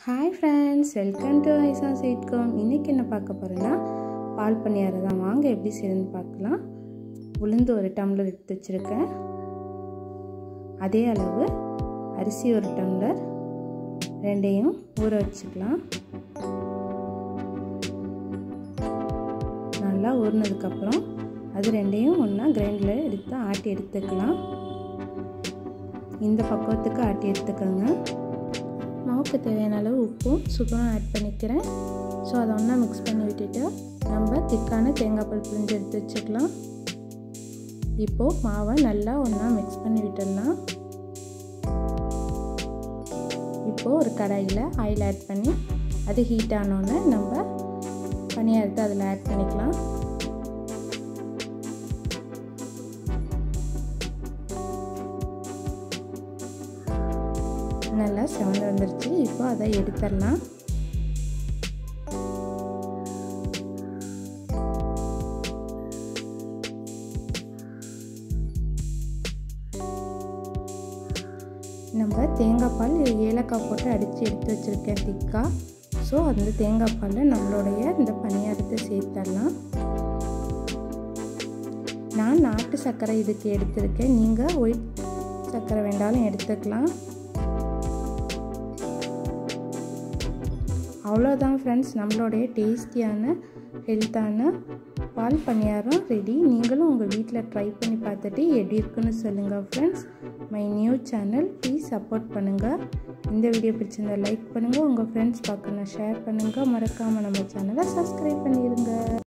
hi friends welcome to ஐசா சீட்காம் இன்றைக்கி என்ன பார்க்க போகிறேன்னா பால் பணியாரம் தான் வாங்க எப்படி செய்யணும்னு பார்க்கலாம் உளுந்து ஒரு டம்ளர் எடுத்து வச்சுருக்கேன் அதே அளவு அரிசி ஒரு டம்ளர் ரெண்டையும் ஊற வச்சுக்கலாம் நல்லா ஊறினதுக்கப்புறம் அது ரெண்டையும் ஒன்றா கிரைண்டில் எடுத்து ஆட்டி எடுத்துக்கலாம் இந்த பக்குவத்துக்கு ஆட்டி எடுத்துக்கோங்க மாவுக்கு தேவையான அளவு உப்பும் சுகரும் ஆட் பண்ணிக்கிறேன் ஸோ அதை ஒன்றா மிக்ஸ் பண்ணி விட்டுட்டு நம்ம திக்கான தேங்காய் பால் பிழிஞ்சு எடுத்து வச்சுக்கலாம் இப்போது மாவை நல்லா ஒன்றா மிக்ஸ் பண்ணி விட்டுடலாம் இப்போது ஒரு கடாயில் ஆயில் ஆட் பண்ணி அது ஹீட் ஆனோடனே நம்ம பனியாரத்தை அதில் ஆட் பண்ணிக்கலாம் நல்லா செவந்து வந்துருச்சு இப்போ அதை எடுத்துடலாம் நம்ம தேங்காய் பால் ஏலக்காய் போட்டு அடித்து எடுத்து வச்சுருக்கேன் திக்கா ஸோ அந்த தேங்காய் பாலில் நம்மளுடைய இந்த பணியாரத்தை சேர்த்துடலாம் நான் நாட்டு சர்க்கரை இதுக்கு எடுத்திருக்கேன் நீங்கள் ஒயிட் சர்க்கரை வேண்டாலும் எடுத்துக்கலாம் அவ்வளோதான் ஃப்ரெண்ட்ஸ் நம்மளுடைய டேஸ்டியான ஹெல்த்தான பால் பணியாரம் ரெடி நீங்களும் உங்கள் வீட்டில் ட்ரை பண்ணி பார்த்துட்டு எப்படி இருக்குன்னு சொல்லுங்கள் friends my new channel please support பண்ணுங்கள் இந்த வீடியோ பிடிச்சிருந்தா லைக் பண்ணுங்கள் உங்கள் ஃப்ரெண்ட்ஸ் பார்க்கணும் ஷேர் பண்ணுங்கள் மறக்காமல் நம்ம சேனலை சப்ஸ்கிரைப் பண்ணிடுங்க